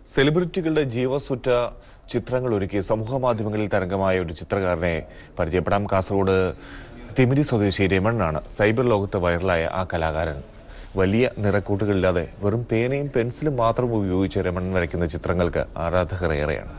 സെലിബ്രിറ്റികളുടെ ജീവസുറ്റ ചിത്രങ്ങൾ ഒരുക്കി സമൂഹ മാധ്യമങ്ങളിൽ തരംഗമായ ഒരു ചിത്രകാരനെ പരിചയപ്പെടാം കാസർഗോഡ് തിമിരി സ്വദേശി രമണനാണ് സൈബർ ലോകത്ത് വൈറലായ ആ കലാകാരൻ വലിയ നിറക്കൂട്ടുകളില്ലാതെ വെറും പേനയും പെൻസിലും മാത്രം ഉപയോഗിച്ച് രമണൻ വരയ്ക്കുന്ന ചിത്രങ്ങൾക്ക് ആരാധകർ ഏറെയാണ്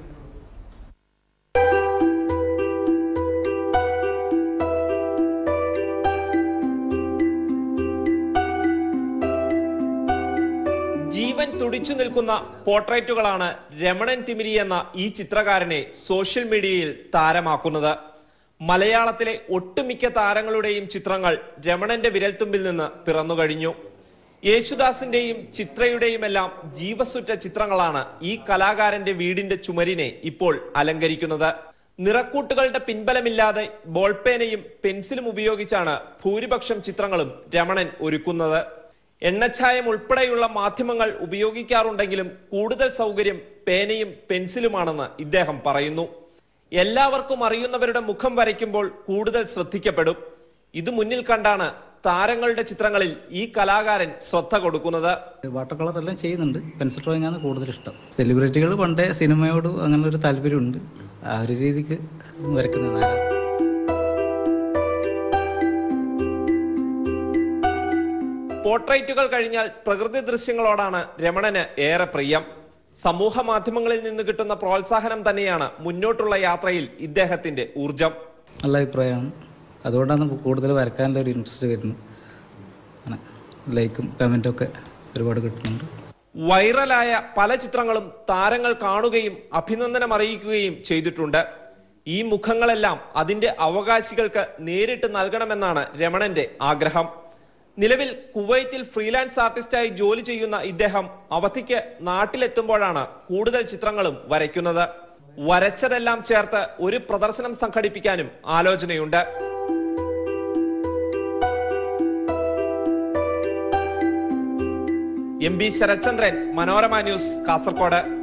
ജീവൻ തുടിച്ചു നിൽക്കുന്ന പോർട്രേറ്റുകളാണ് രമണൻ തിമിരി എന്ന ഈ ചിത്രകാരനെ സോഷ്യൽ മീഡിയയിൽ താരമാക്കുന്നത് മലയാളത്തിലെ ഒട്ടുമിക്ക താരങ്ങളുടെയും ചിത്രങ്ങൾ രമണന്റെ വിരൽത്തുമ്പിൽ നിന്ന് പിറന്നു കഴിഞ്ഞു യേശുദാസിന്റെയും ചിത്രയുടെയും എല്ലാം ജീവസുറ്റ ചിത്രങ്ങളാണ് ഈ കലാകാരന്റെ വീടിന്റെ ചുമരിനെ ഇപ്പോൾ അലങ്കരിക്കുന്നത് നിറക്കൂട്ടുകളുടെ പിൻബലമില്ലാതെ ബോൾപേനയും പെൻസിലും ഉപയോഗിച്ചാണ് ഭൂരിപക്ഷം ചിത്രങ്ങളും രമണൻ ഒരുക്കുന്നത് എണ്ണച്ചായം ഉൾപ്പെടെയുള്ള മാധ്യമങ്ങൾ ഉപയോഗിക്കാറുണ്ടെങ്കിലും കൂടുതൽ സൗകര്യം പേനയും പെൻസിലുമാണെന്ന് ഇദ്ദേഹം പറയുന്നു എല്ലാവർക്കും അറിയുന്നവരുടെ മുഖം വരയ്ക്കുമ്പോൾ കൂടുതൽ ശ്രദ്ധിക്കപ്പെടും ഇത് മുന്നിൽ കണ്ടാണ് താരങ്ങളുടെ ചിത്രങ്ങളിൽ ഈ കലാകാരൻ ശ്രദ്ധ കൊടുക്കുന്നത് വാട്ടർ കളർ എല്ലാം ചെയ്യുന്നുണ്ട് പെൻസിൽ ഡ്രോയിങ് ആണ് കൂടുതൽ ഇഷ്ടം സെലിബ്രിറ്റികൾ പണ്ടേ സിനിമയോട് അങ്ങനെ ഒരു താല്പര്യമുണ്ട് ആ ഒരു രീതിക്ക് വരക്കുന്നതാണ് പോർട്രേറ്റുകൾ കഴിഞ്ഞാൽ പ്രകൃതി ദൃശ്യങ്ങളോടാണ് രമണന് ഏറെ പ്രിയം സമൂഹ മാധ്യമങ്ങളിൽ നിന്ന് കിട്ടുന്ന പ്രോത്സാഹനം തന്നെയാണ് മുന്നോട്ടുള്ള യാത്രയിൽ ഇദ്ദേഹത്തിന്റെ ഊർജം നല്ല അഭിപ്രായമാണ് അതുകൊണ്ടാണ് കൂടുതൽ വരക്കാനുള്ള ഒരു ഇൻട്രസ്റ്റ് വരുന്നത് അങ്ങനെ ലൈക്കും കമൻറ്റും ഒക്കെ ഒരുപാട് കിട്ടുന്നുണ്ട് വൈറലായ പല ചിത്രങ്ങളും താരങ്ങൾ കാണുകയും അഭിനന്ദനം അറിയിക്കുകയും ചെയ്തിട്ടുണ്ട് ഈ മുഖങ്ങളെല്ലാം അതിന്റെ അവകാശികൾക്ക് നേരിട്ട് നൽകണമെന്നാണ് രമണന്റെ ആഗ്രഹം നിലവിൽ കുവൈത്തിൽ ഫ്രീലാൻസ് ആർട്ടിസ്റ്റായി ജോലി ചെയ്യുന്ന ഇദ്ദേഹം അവധിക്ക് നാട്ടിലെത്തുമ്പോഴാണ് കൂടുതൽ ചിത്രങ്ങളും വരയ്ക്കുന്നത് വരച്ചതെല്ലാം ചേർത്ത് ഒരു പ്രദർശനം സംഘടിപ്പിക്കാനും ആലോചനയുണ്ട് M B Sarathchandran Manorama news Kasaragod